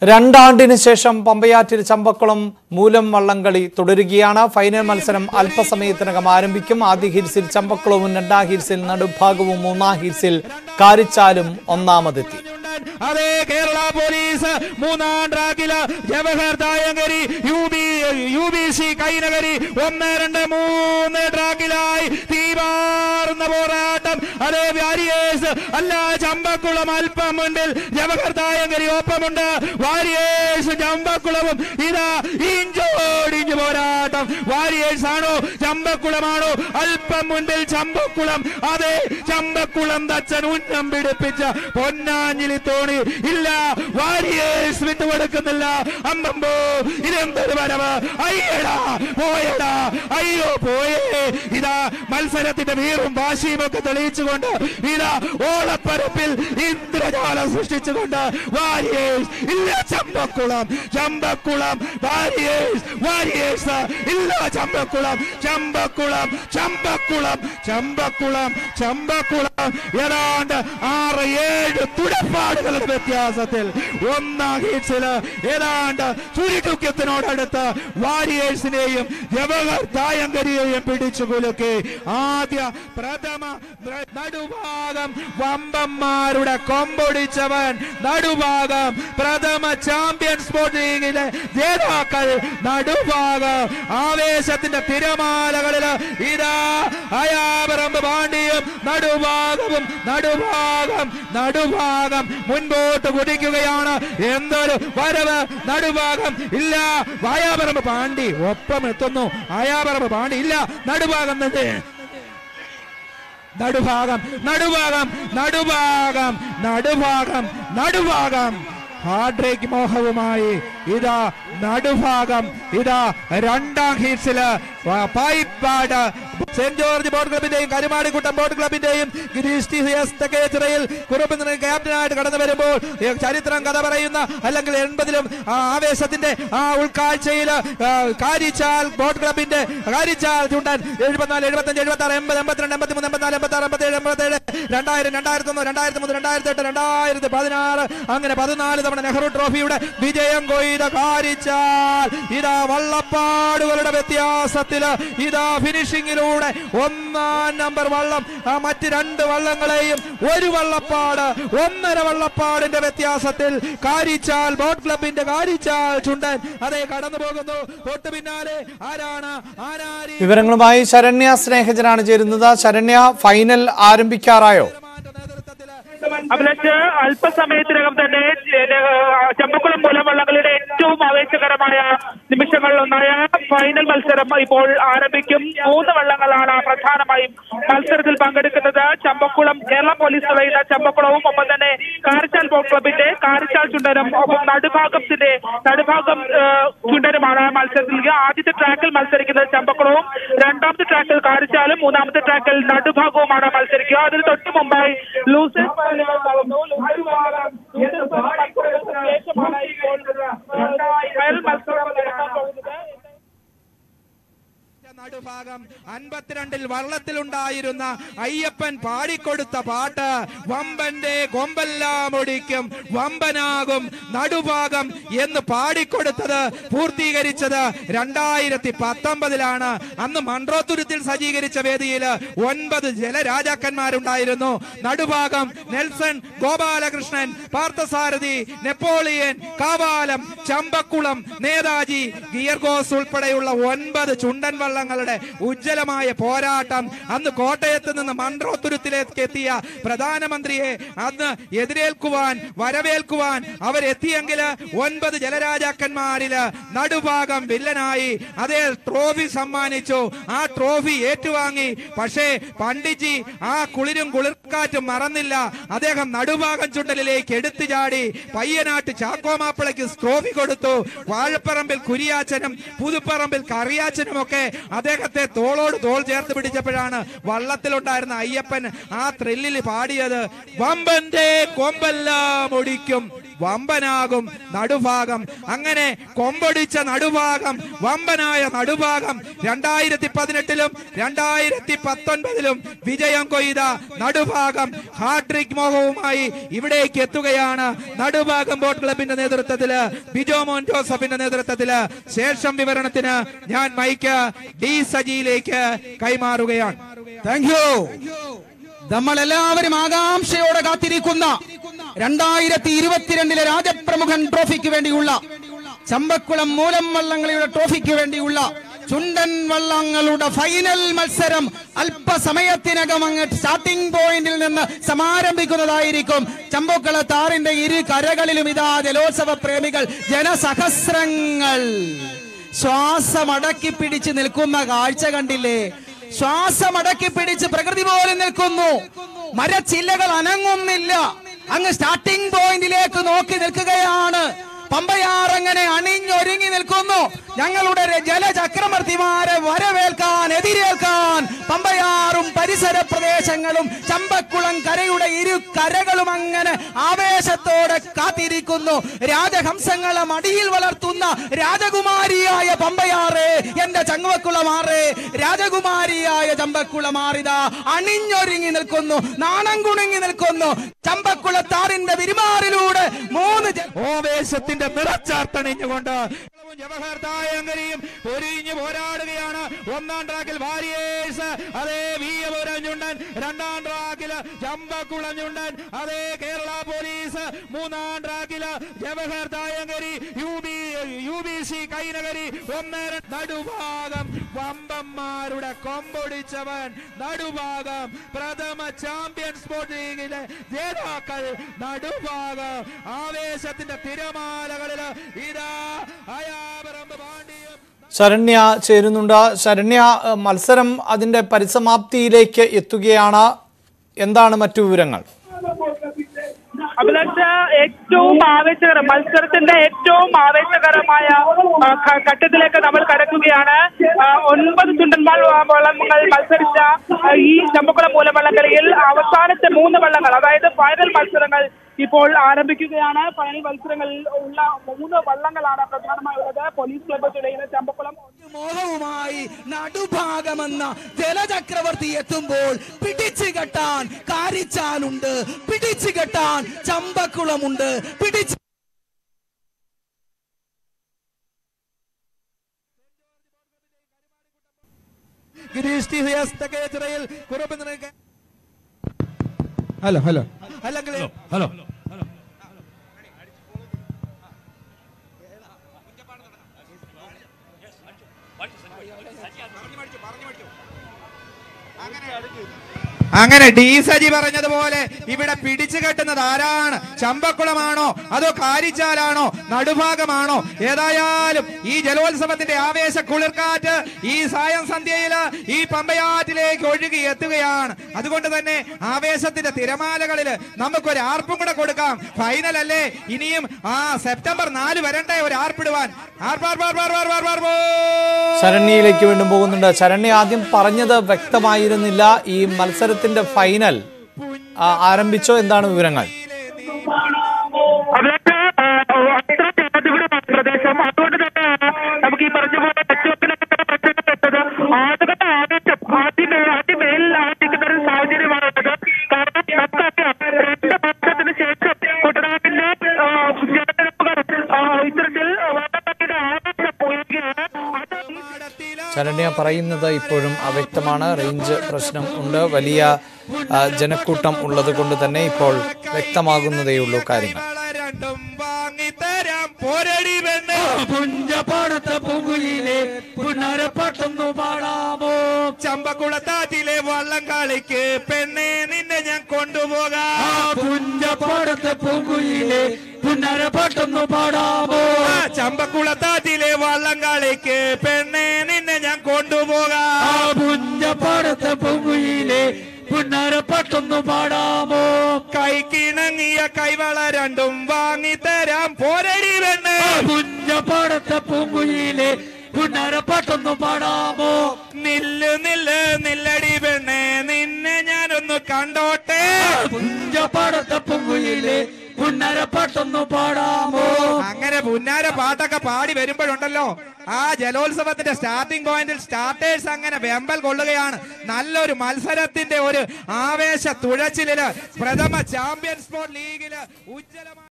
രണ്ടാണ്ടിന് ശേഷം പമ്പയാറ്റിൽ ചമ്പക്കുളം മൂലം വള്ളംകളി തുടരുകയാണ് ഫൈനൽ മത്സരം അല്പസമയത്തിനകം ആരംഭിക്കും ആദ്യ ഹിൽസിൽ ചമ്പക്കുളവും രണ്ടാം ഹിൽസിൽ നടുഭാഗവും മൂന്നാം ഹിൽസിൽ കാരിച്ചാലും ഒന്നാമതെത്തി അതേ കേരള പോലീസ് മൂന്നാം ട്രാക്കില് Jawahar Thayankari U B U B C Kainakary ഒന്ന് രണ്ട് മൂന്ന് ട്രാക്കിലായി തീവാറുന്ന പോരാട്ടം അതേ വാരിയേഴ്സ് അല്ല ചമ്പക്കുളം അല്പം മുൻപിൽ ജവഹർ തായങ്കരി ഒപ്പമുണ്ട് വാരിയേഴ്സ് ചമ്പക്കുളവും ഇതാ ഇഞ്ചോടിഞ്ച് പോരാട്ടം വാരിയേഴ്സ് ആണോ ചമ്പക്കുളമാണോ അല്പം മുൻപിൽ ചമ്പക്കുളം അതെ ചമ്പക്കുളം തച്ചൻ ഉന്നം പിടിപ്പിച്ച പൊന്നാഞ്ഞിലി തോണി ഇല്ല വാരിയേഴ്സ് വിട്ടുകൊടുക്കുന്നില്ല അമ്പമ്പോ ഇതെന്തൊരു വരവ് അയ്യടാ പോയടാ അയ്യോ പോയേ ഇതാ മത്സരത്തിന്റെ വീറും വാശിയും ഒക്കെ തെളിയിച്ചുകൊണ്ട് ഇതാ ഓളപ്പരപ്പിൽ ഇന്ദ്രജാലം സൃഷ്ടിച്ചുകൊണ്ട് വാരിയേഴ്സ് ഇല്ല ചമ്പക്കുളം ചമ്പക്കുളം വാരിയേഴ്സ് വാരിയേഴ്സ് ഇല്ല ചമ്പക്കുളം ചമ്പക്കുളം ചമ്പക്കുളം ചമ്പക്കുളം ചമ്പക്കുളം ഏതാണ്ട് ആറ് ഏഴ് തുടപ്പാടുകളുടെ വ്യത്യാസത്തിൽ ഒന്നാം ഹീറ്റ്സില് ഏതാണ്ട് ചുരുക്കുക്യത്തിനോടടുത്ത് വാരിയേഴ്സിനെയും ജവഹർ തായങ്കരിയെയും പിടിച്ചു കുലുക്കി ആദ്യ പ്രഥമ ന- നടുഭാഗം വമ്പന്മാരുടെ കൊമ്പൊടിച്ചവൻ നടുഭാഗം പ്രഥമ ചാമ്പ്യൻ സ്പോർട്സ് ലീഗിലെ ജേതാക്കൾ നടുഭാഗം ആവേശത്തിന്റെ തിരമാലകളിൽ ഇതാ അയാപറമ്പ് പാണ്ഡ്യം നടുഭാഗവും നടുഭാഗം നടുഭാഗം മുൻപോട്ട് കുതിക്കുകയാണ് എന്തൊരു വരവ് നടുഭാഗം ഇല്ല അയാപറമ്പ് പാണ്ഡി ഒപ്പം എത്തുന്നു അയാപറമ്പ് പാണ്ഡി ഇല്ല നടുഭാഗം തന്നെ നടുഭാഗം നടുഭാഗം നടുഭാഗം നടുഭാഗം നടുഭാഗം ഹാർഡ്രേക്ക് മോഹവുമായി ഇതാ നടുഭാഗം ഇതാ രണ്ടാം ഹീറ്റ്സില് പായിപ്പാട് സെന്റ് ജോർജ് ബോട്ട് ക്ലബിന്റെയും കരുമാടിക്കുട്ടം ബോട്ട് ക്ലബിന്റെയും ഗിരീഷ് ടി എസ് തെക്കേച്ചിറയിൽ കുറുപ്പിന് ക്യാപ്റ്റനായിട്ട് കടന്നു വരുമ്പോൾ ഈ ചരിത്രം കഥ പറയുന്ന അല്ലെങ്കിൽ എൺപതിലും ആ ആവേശത്തിന്റെ ആ ഉൾക്കാഴ്ചയിൽ കാരിച്ചാൽ ബോട്ട് ക്ലബിന്റെ കാരിച്ചാൽ ചുണ്ടൻ എഴുപത്തിനാല് എഴുപത്തഞ്ച് എഴുപത്തി ആറ് എൺപത് എൺപത്തിരണ്ട് എൺപത്തിമൂന്ന് എൺപത്തിനാല് എൺപത്തി ആറ് എൺപത്തേഴ് എൺപത്തേഴ് രണ്ടായിരം രണ്ടായിരത്തി ഒന്ന് രണ്ടായിരത്തി മൂന്ന് രണ്ടായിരത്തി എട്ട് രണ്ടായിരത്തി പതിനാറ് അങ്ങനെ പതിനാല് തവണ നെഹ്റു ട്രോഫിയുടെ വിജയം കൊയ്ത കാരിച്ചാൽ ഇതാ വള്ളപ്പാടുകളുടെ വ്യത്യാസത്തില് ഇതാ ഫിനിഷിങ്ങിലൂടെ ഒന്നാം നമ്പർ വള്ളം ആ മറ്റ് രണ്ട് വള്ളങ്ങളെയും ഒരു വള്ളപ്പാട് ഒന്നര വള്ളപ്പാടിന്റെ വ്യത്യാസത്തിൽ കാരിച്ചാൽ ബോട്ട് ക്ലബിന്റെ കാരിച്ചാൽ ചുണ്ടൻ അതേ കടന്നു പോകുന്നു തൊട്ടു പിന്നാലെ ആരാണ് ആരാരി വിവരങ്ങളുമായി ശരണ്യ സ്നേഹജനാണ് ചേരുന്നത് ശരണ്യ ഫൈനൽ ആരംഭിക്കാറായോ അഭിലാഷ് അല്പസമയത്തിനകം തന്നെ ചമ്പക്കുളം മൂലവള്ളങ്ങളുടെ ഏറ്റവും ആവേശകരമായ നിമിഷങ്ങളിലൊന്നായ ഫൈനൽ മത്സരം ഇപ്പോൾ ആരംഭിക്കും മൂന്ന് വള്ളങ്ങളാണ് പ്രധാനമായും മത്സരത്തിൽ പങ്കെടുക്കുന്നത് ചമ്പക്കുളം കേരള പോലീസ് പറയുന്ന ചമ്പക്കുളവും ഒപ്പം തന്നെ കാരിച്ചാൽ ബോട്ട് ക്ലബിന്റെ കാരിച്ചാൽ ചുണ്ടനും ഒപ്പം നടുഭാഗത്തിന്റെ നടുഭാഗം ആ, ചുണ്ടനുമാണ് മത്സരത്തിൽ ആദ്യത്തെ ട്രാക്കിൽ മത്സരിക്കുന്നത് ചമ്പക്കുളവും രണ്ടാമത്തെ ട്രാക്കിൽ കാരിച്ചാലും മൂന്നാമത്തെ ട്രാക്കിൽ നടുഭാഗവുമാണ് മത്സരിക്കുക അതിന് തൊട്ട് മുമ്പായി ലൂസേഴ്സ് ഫൈനലുകൾ നടന്നു. ലൂസേഴ്സ് ഭാഗം ലൂസേഴ്സ് മത്സരങ്ങൾക്ക് ശേഷമാണ് ഇപ്പോൾ ഫൈനൽ മത്സരം നടക്കാൻ പോകുന്നത് നടുഭാഗം അൻപത്തിരണ്ടിൽ വള്ളത്തിലുണ്ടായിരുന്ന അയ്യപ്പൻ പാടിക്കൊടുത്ത പാട്ട് വമ്പന്റെ കൊമ്പെല്ലാം ഒടിക്കും വമ്പനാകും നടുഭാഗം എന്ന് പാടിക്കൊടുത്തത് പൂർത്തീകരിച്ചത് രണ്ടായിരത്തി പത്തൊമ്പതിലാണ് അന്ന് മൺട്രോത്തുരുത്തിൽ സജ്ജീകരിച്ച വേദിയിൽ ഒൻപത് ജലരാജാക്കന്മാരുണ്ടായിരുന്നു നടുഭാഗം നെൽസൺ ഗോപാലകൃഷ്ണൻ പാർത്ഥസാരഥി നെപ്പോളിയൻ കാവാലം ചമ്പക്കുളം നേതാജി ഗിയർഗോസ് ഉൾപ്പെടെയുള്ള ഒൻപത് ചുണ്ടൻ വള്ളങ്ങളുടെ ഉജ്ജ്വലമായ പോരാട്ടം അന്ന് കോട്ടയത്ത് നിന്ന് മൺട്രോത്തുരുത്തിലേക്ക് എത്തിയ പ്രധാനമന്ത്രിയെ അന്ന് എതിരേൽക്കുവാൻ വരവേൽക്കുവാൻ അവരെത്തിയെങ്കിൽ ഒൻപത് ജലരാജാക്കന്മാരില് നടുഭാഗം വില്ലനായി അതേ ട്രോഫി സമ്മാനിച്ചു ആ ട്രോഫി ഏറ്റുവാങ്ങി പക്ഷേ പണ്ഡിറ്റ്ജി ആ കുളിരും കുളിർക്കാറ്റും മറന്നില്ല അദ്ദേഹം നടുഭാഗം ചുണ്ടലിലേക്ക് എടുത്തു ചാടി പയ്യനാട്ട് ചാക്കോമാപ്പിളയ്ക്ക് ട്രോഫി കൊടുത്തു വാഴപ്പറമ്പിൽ കുരിയാച്ചനും പുതുപ്പറമ്പിൽ കറിയാച്ചനും ഒക്കെ അദ്ദേഹത്തെ തോളോട് തോൾ ചേർത്ത് പിടിച്ചപ്പോഴാണ് വള്ളത്തിലുണ്ടായിരുന്ന അയ്യപ്പൻ ആ ത്രില്ലിൽ പാടിയത് വമ്പന്റെ കൊമ്പെല്ലാം ഒടിക്കും വമ്പനാകും നടുഭാഗം അങ്ങനെ കൊമ്പൊടിച്ച നടുഭാഗം വമ്പനായ നടുഭാഗം രണ്ടായിരത്തി പതിനെട്ടിലും രണ്ടായിരത്തി പത്തൊൻപതിലും വിജയം കൊയ്ത നടുഭാഗം ഹാട്രിക് മോഹവുമായി ഇവിടേക്ക് എത്തുകയാണ് നടുഭാഗം ബോട്ട് ക്ലബിന്റെ നേതൃത്വത്തില് ബിജോ മോൻ ജോസഫിന്റെ നേതൃത്വത്തില് ശേഷം വിവരണത്തിന് ഞാൻ മൈക്ക് ഡി സജിയിലേക്ക് കൈമാറുകയാണ് താങ്ക് യു നമ്മൾ എല്ലാവരും ആകാംക്ഷയോടെ കാത്തിരിക്കുന്ന രണ്ടായിരത്തി ഇരുപത്തിരണ്ടിലെ രാജപ്രമുഖൻ ട്രോഫിക്ക് വേണ്ടിയുള്ള ചമ്പക്കുളം മൂലം വള്ളംകളിയുടെ ട്രോഫിക്ക് വേണ്ടിയുള്ള ചുണ്ടൻ വള്ളങ്ങളുടെ ഫൈനൽ മത്സരം അല്പസമയത്തിനകം അങ്ങ് സ്റ്റാർട്ടിംഗ് പോയിന്റിൽ നിന്ന് സമാരംഭിക്കുന്നതായിരിക്കും ചമ്പക്കുള താറിന്റെ ഇരു കരകളിലും ഇതാ ജലോത്സവ പ്രേമികൾ ജനസഹസ്രങ്ങൾ ശ്വാസമടക്കി പിടിച്ച് നിൽക്കുന്ന കാഴ്ച കണ്ടില്ലേ ശ്വാസമടക്കി പിടിച്ച് പ്രകൃതി പോലെ നിൽക്കുന്നു മരച്ചില്ലകൾ അനങ്ങുന്നില്ല അങ്ങ് സ്റ്റാർട്ടിംഗ് പോയിന്റിലേക്ക് നോക്കി നിൽക്കുകയാണ് പമ്പയാർ അങ്ങനെ അണിഞ്ഞൊരുങ്ങി നിൽക്കുന്നു ഞങ്ങളുടെ ര- ജലചക്രവർത്തിമാരെ വരവേൽക്കാൻ എതിരേൽക്കാൻ പമ്പയാറും പരിസര പ്രദേശങ്ങളും ചമ്പക്കുളം കരയുടെ ഇരു കരകളും അങ്ങനെ ആവേശത്തോടെ കാത്തിരിക്കുന്നു രാജഹംസങ്ങളെ മടിയിൽ വളർത്തുന്ന രാജകുമാരിയായ പമ്പയാറ് എന്റെ ചങ്ങവക്കുളമാറ് രാജകുമാരിയായ ചമ്പക്കുളമാറിത അണിഞ്ഞൊരുങ്ങി നിൽക്കുന്നു നാണം കുണുങ്ങി നിൽക്കുന്നു ചമ്പക്കുളത്താറിന്റെ വിരിമാറിലൂടെ മൂന്ന് ജ- ഓവേശത്തിന്റെ നിറച്ചാർത്തണിഞ്ഞുകൊണ്ട് ജവഹർ തായങ്കരിയും പൊരിഞ്ഞു പോരാടുകയാണ് ഒന്നാം ട്രാക്കിൽ വാരിയേഴ്സ് അതേ വീയപുരഞ്ഞുണ്ടൻ രണ്ടാം ട്രാക്കിൽ ചമ്പക്കുളഞ്ഞുണ്ടൻ അതേ കേരള പോലീസ് മൂന്നാം ട്രാക്കിൽ Jawahar Thayankari U B U B C Kainakari ഒന്നര നടുഭാഗം വമ്പന്മാരുടെ കൊമ്പൊടിച്ചവൻ നടുഭാഗം പ്രഥമ ചാമ്പ്യൻ സ്പോർട്സ് ലീഗിലെ ജേതാക്കൾ നടുഭാഗം ആവേശത്തിന്റെ തിരമാലകളിൽ ഇതാ അയാപറമ്പ് പാണ്ഡ്യം ശരണ്യ ചേരുന്നുണ്ട് ശരണ്യ ഏഹ്, മത്സരം അതിന്റെ പരിസമാപ്തിയിലേക്ക് എത്തുകയാണ് എന്താണ് മറ്റു വിവരങ്ങൾ അഭിലാഷ ഏറ്റവും ആവേശകരം മത്സരത്തിന്റെ ഏറ്റവും ആവേശകരമായ ആ, ഘ- ഘട്ടത്തിലേക്ക് നമ്മൾ കടക്കുകയാണ് ആ, ഒൻപത് ചുണ്ടൻമാൾ വ- വള്ളങ്ങൾ മത്സരിച്ച ആ, ഈ ചമ്പക്കുളം മൂലവള്ളംകളിയിൽ അവസാനത്തെ മൂന്ന് വള്ളങ്ങൾ അതായത് ഫൈനൽ മത്സരങ്ങൾ ഇപ്പോൾ ആരംഭിക്കുകയാണ് ഫൈനൽ മത്സരങ്ങളിൽ ഉള്ള മൂന്ന് വള്ളങ്ങളാണ് പ്രധാനമായുള്ളത് പോലീസ് ക്ലബ്ബ് തുടങ്ങിയ ചമ്പക്കുളം മോഹവുമായി നടുഭാഗമെന്ന ജലചക്രവർത്തി എത്തുമ്പോൾ പിടിച്ചു കെട്ടാൻ കാരിച്ചാലുണ്ട് പിടിച്ചു കെട്ടാൻ ചമ്പക്കുളമുണ്ട് പിടിച്ചു ഗിരീഷ് ടി എസ് തെക്കേച്ചിറയിൽ കുറുപ്പ് നിനക്ക് ഹലോ ഹലോ അല്ലെങ്കിൽ ഹലോ അങ്ങനെ ഡി സജി പറഞ്ഞതുപോലെ ഇവിടെ പിടിച്ചു കെട്ടുന്നത് ആരാണ് ചമ്പക്കുളമാണോ അതോ കാരിച്ചാലാണോ നടുഭാഗമാണോ ഏതായാലും ഈ ജലോത്സവത്തിന്റെ ആവേശ കുളിർക്കാറ്റ് ഈ സായം സന്ധ്യയിൽ ഈ പമ്പയാറ്റിലേക്ക് ഒഴുകി എത്തുകയാണ് അതുകൊണ്ട് തന്നെ ആവേശത്തിന്റെ തിരമാലകളിൽ നമുക്കൊരു ആർപ്പും കൂടെ കൊടുക്കാം ഫൈനൽ അല്ലേ ഇനിയും ആ സെപ്റ്റംബർ നാല് വരണ്ടേ ഒരു ആർപ്പിടുവാൻ ആർപ്പാർപ്പാർപ്പാർപ്പാർപ്പാർപ്പാർപ്പോ. ശരണ്യയിലേക്ക് വീണ്ടും പോകുന്നുണ്ട് ശരണ്യ ആദ്യം പറഞ്ഞത് വ്യക്തമായിരുന്നില്ല ഈ മത്സരത്തിന്റെ ഫൈനൽ ആ, ആരംഭിച്ചോ എന്താണ് വിവരങ്ങൾ അതൊക്കെ ആ, അത്ര ജാതിപരമായ പ്രദേശം അതുകൊണ്ട് തന്നെ നമുക്ക് ഈ പറഞ്ഞ പോലെ ഏറ്റവും ആളുകളുടെ ആവേശം ആദ്യമേ ആദ്യമേലിൽ ആരംഭിക്കുന്ന ഒരു സാഹചര്യമാണുള്ളത് കാരണം നമുക്കറിയാം രണ്ട് വർഷത്തിന് ശേഷം കുട്ടനാട്ടിന്റെ ആ, ജനതകൾ, ആ, ഇത്തരത്തിൽ വള്ളപ്പാട്ടിയുടെ ആവേശം പോവുകയാണ് അത് ഈ ശരണ്യ പറയുന്നത് ഇപ്പോഴും അവ്യക്തമാണ് റേഞ്ച് പ്രശ്നം ഉണ്ട് വലിയ ആ, ജനക്കൂട്ടം ഉള്ളത് കൊണ്ട് തന്നെ ഇപ്പോൾ വ്യക്തമാകുന്നതേയുള്ളൂ കാര്യങ്ങൾ രണ്ടും വാങ്ങിത്തരാം പോരടി പെണ്ണ് പുഞ്ചപാടത്തെ പൂങ്കുയിലെ പുനരപ്പെട്ടൊന്നു പാടാമോ ചമ്പക്കുളത്താറ്റിലെ വള്ളം കളിക്ക് പെണ്ണെ നിന്നെ ഞാൻ കൊണ്ടുപോകാം പുഞ്ചപാടത്തെ പൂങ്കുയിലെ പുനരപ്പെട്ടൊന്നു പാടാമോ ആ ചമ്പക്കുളത്താറ്റിലെ വള്ളം കളിക്ക് പെണ്ണെ നിന്നെ ഞാൻ കൊണ്ടുപോകാം പുഞ്ചപാടത്തെ പൂങ്കുയിലെ പുനരപ്പെട്ടൊന്നു പാടാമോ കൈക്കിണങ്ങിയ കൈവള രണ്ടും വാങ്ങിത്തരാം പോരടി പെണ്ണ് പുഞ്ചപാടത്തെ പൂങ്കുയിലെ പുനരപ്പെട്ടൊന്നു പാടാമോ നില്ല് നില്ല് നില്ലടി പെണ്ണെ നിന്നെ ഞാനൊന്ന് കണ്ടോട്ടെ പുഞ്ചപാടത്തെ പൂങ്കുയിലെ പുന്നരപ്പാട്ടൊന്നു പാടാമോ അങ്ങനെ പുന്നാര പാട്ടൊക്കെ പാടി വരുമ്പോഴുണ്ടല്ലോ ആ ജലോത്സവത്തിന്റെ സ്റ്റാർട്ടിംഗ് പോയിന്റിൽ സ്റ്റാർട്ടേഴ്സ് അങ്ങനെ വെമ്പൽ കൊള്ളുകയാണ് നല്ലൊരു മത്സരത്തിന്റെ ഒരു ആവേശ തുഴച്ചിലില് പ്രഥമ ചാമ്പ്യൻസ് ബോർഡ് ലീഗില് ഉജ്ജ്വലമായ